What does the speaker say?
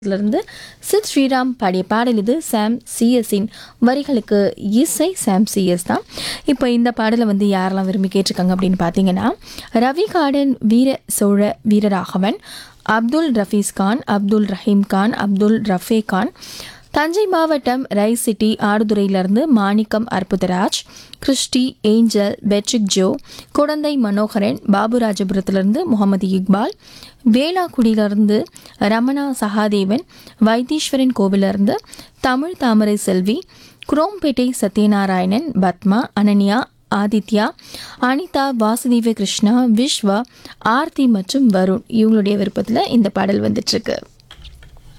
இருந்து சித் ஸ்ரீராம் பாடிய பாடல் இது சாம் சிஎஸ்ஸின் வரிகளுக்கு இசை சாம் சிஎஸ் தான் இப்போ இந்த பாடலை வந்து யாரெல்லாம் விரும்பி கேட்டிருக்காங்க அப்படின்னு பார்த்தீங்கன்னா ரவி கார்டன் வீர சோழ வீரராகவன் அப்துல் ரஃபீஸ் கான் அப்துல் ரஹீம் கான் அப்துல் ரஃபே கான் தஞ்சை மாவட்டம் ரைஸ் சிட்டி ஆடுதுறையிலிருந்து Manickam Arputharaj Christy Angel Patrick Joe Kudanthai Manoharan பாபுராஜபுரத்திலிருந்து முகமது இக்பால் வேளாக்குடியிலிருந்து ரமணா சகாதேவன் வைத்தீஸ்வரன் கோவிலிருந்து தமிழ் தாமரை செல்வி குரோம்பேட்டை சத்யநாராயணன் பத்மா அனன்யா ஆதித்யா அனிதா வாசுதேவ கிருஷ்ணா விஸ்வா ஆர்த்தி மற்றும் வருண் இவங்களுடைய விருப்பத்தில் இந்த பாடல் வந்துட்டுருக்கு